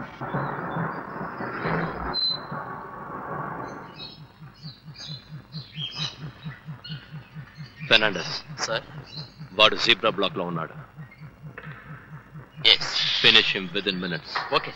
Fernandes sir వాడు zebra block లో ఉన్నాడు yes finish him within minutes okay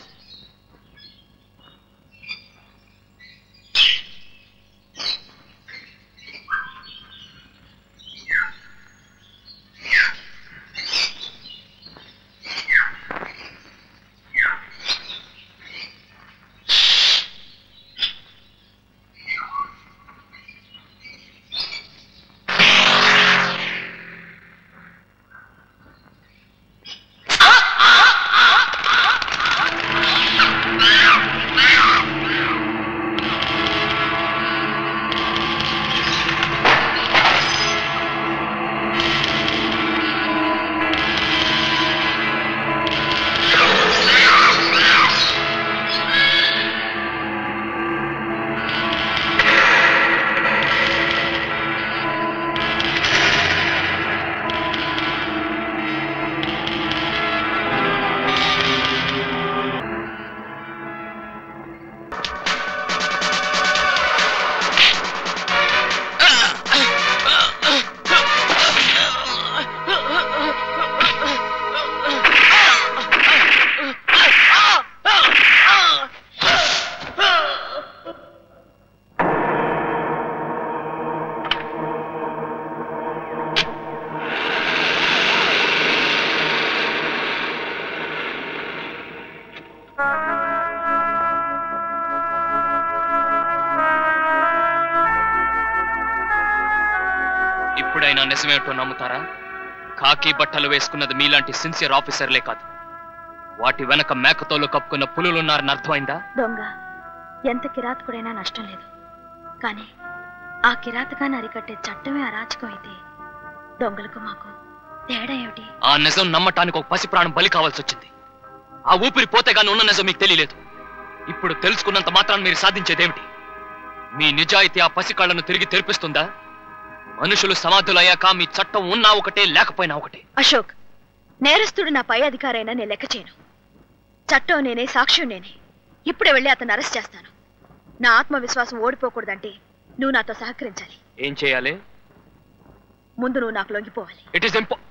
ఇప్పుడైనా నిజమేమిటో నమ్ముతారా కాకి బట్టలు వేసుకున్నది మీలాంటి సిన్సియర్ ఆఫీసర్లే కాదు వాటి వెనక మేకతోలు కప్పుకున్న పులులున్నారని అర్థమైందా దొంగ ఎంత కిరాతకుడైనా నష్టం లేదు కానీ ఆ కిరాతకాన్ని అరికట్టే చట్టమే అరాచకం అయితే దొంగలకు మాకు తేడా ఏమిటి ఆ నిజం నమ్మటానికి ఒక పసి ప్రాణం బలి కావాల్సి వచ్చింది ఆ ఊపిరి పోతే గాని ఉన్న నిజం మీకు తెలియలేదు ఇప్పుడు తెలుసుకున్నంత మాత్రాన్ని మీరు సాధించేదేమిటి మీ నిజాయితీ ఆ పసి కళ్ళను తిరిగి తెరిపిస్తుందా మనుషులు సమాధులయ్యాక మీ చట్టం ఉన్నా ఒకటే లేకపోయినా ఒకటే అశోక్ నేరస్తుడు నా పై అధికారైనా నేను లెక్క చేయను చట్టం నేనే సాక్ష్యం నేనే ఇప్పుడే వెళ్ళి అతను అరెస్ట్ చేస్తాను నా ఆత్మవిశ్వాసం ఓడిపోకూడదంటే నువ్వు నాతో సహకరించాలి ఏం చేయాలి ముందు నువ్వు నాకు లొంగిపోవాలి ఇట్ ఈస్ ఇంపో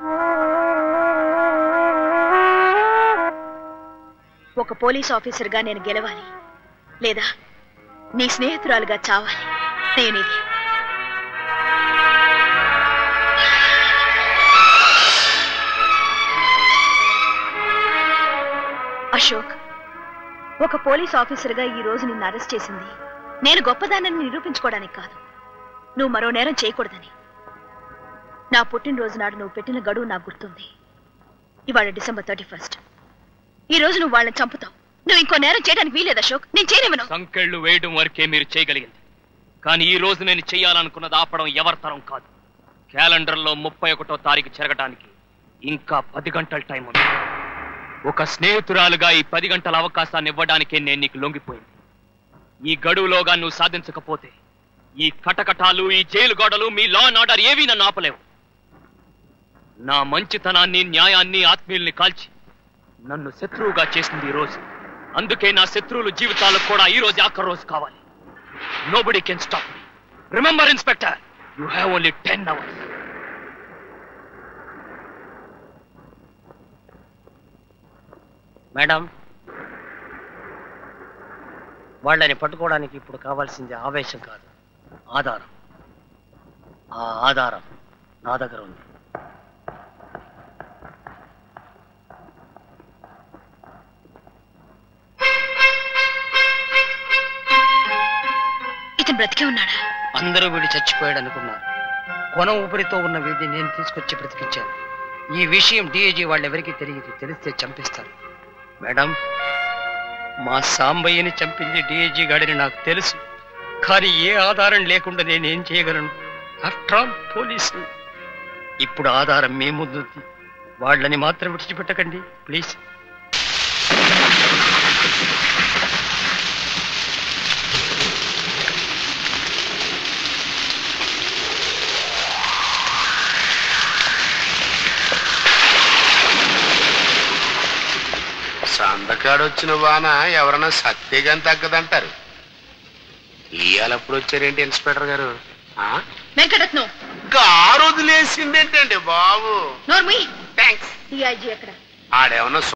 ఒక పోలీస్ ఆఫీసర్గా నేను గెలవాలి లేదా నీ స్నేహితురాలుగా చావాలి నేను ఇది అశోక్ ఒక పోలీస్ ఆఫీసర్గా ఈ రోజు నిన్ను అరెస్ట్ చేసింది నేను గొప్పదానని నిరూపించుకోవడానికి కాదు నువ్వు మరో నేరం చేయకూడదని నా పుట్టినరోజు నాడు నువ్వు పెట్టిన గడువు నాకు గుర్తుంది ఇవాళ డిసెంబర్ థర్టీ ఫస్ట్ ఈ రోజు నువ్వు వాళ్ళని చంపుతావు నువ్వు ఇంకో నేరం చేయడానికి వీలేదు అశోక్ నేను చేయనివ్వను సంకెళ్ళు వేయడం వరకే మీరు చేయగలిగింది కానీ ఈ రోజు నేను చేయాలనుకున్నది ఆపడం ఎవరి తరం కాదు క్యాలెండర్లో ముప్పై ఒకటో తారీఖు జరగటానికి ఇంకా పది గంటల టైం ఉంది ఒక స్నేహితురాలుగా ఈ పది గంటల అవకాశాన్ని ఇవ్వడానికే నేను నీకు లొంగిపోయింది ఈ గడువులోగా నువ్వు సాధించకపోతే ఈ కటకటాలు ఈ జైలు గోడలు మీ లా అండ్ ఆర్డర్ ఏవీ నన్ను ఆపలేవు నా మంచితనాన్ని న్యాయాన్ని ఆత్మీయుల్ని కాల్చి నన్ను శత్రువుగా చేసింది ఈ రోజు అందుకే నా శత్రువుల జీవితాలకు కూడా ఈ రోజు ఆఖరి రోజు కావాలి nobody can stop remember inspector you have only ten hours madam వాళ్ళని పట్టుకోవడానికి ఇప్పుడు కావాల్సింది ఆవేశం కాదు ఆధారం ఆ ఆధారం నా దగ్గర ఉంది ఇతను బ్రతికే ఉన్నాడా అందరూ వీడు చచ్చిపోయాడు అనుకున్నారు కొన ఊపిరితో ఉన్న వీడిని నేను తీసుకొచ్చి బ్రతికించాను ఈ విషయం డిఐజీ వాళ్ళెవరికి తెలియదు తెలిస్తే చంపిస్తారు మేడం మా సాంబయ్యని చంపింది డిఐజీ గాడిని నాకు తెలుసు కానీ ఏ ఆధారం లేకుండా నేనేం చేయగలను ఆఫ్టర్ ఆల్ పోలీసు ఇప్పుడు ఆధారం మీ ముందుంది వాళ్ళని మాత్రం విడిచిపెట్టకండి ప్లీజ్ సంతకాలు గాడొచ్చిన వాన ఎవరన్నా సత్యగాని తగ్గదంటారు ఇవాళప్పుడు వచ్చారేంటి ఇన్స్పెక్టర్ గారు ఆ? వెంకటరత్నం కారు వదిలేసిందేంటండి బాబు నోర్మి థ్యాంక్స్ డిఐజీ ఎక్కడ ఆడేమన్నా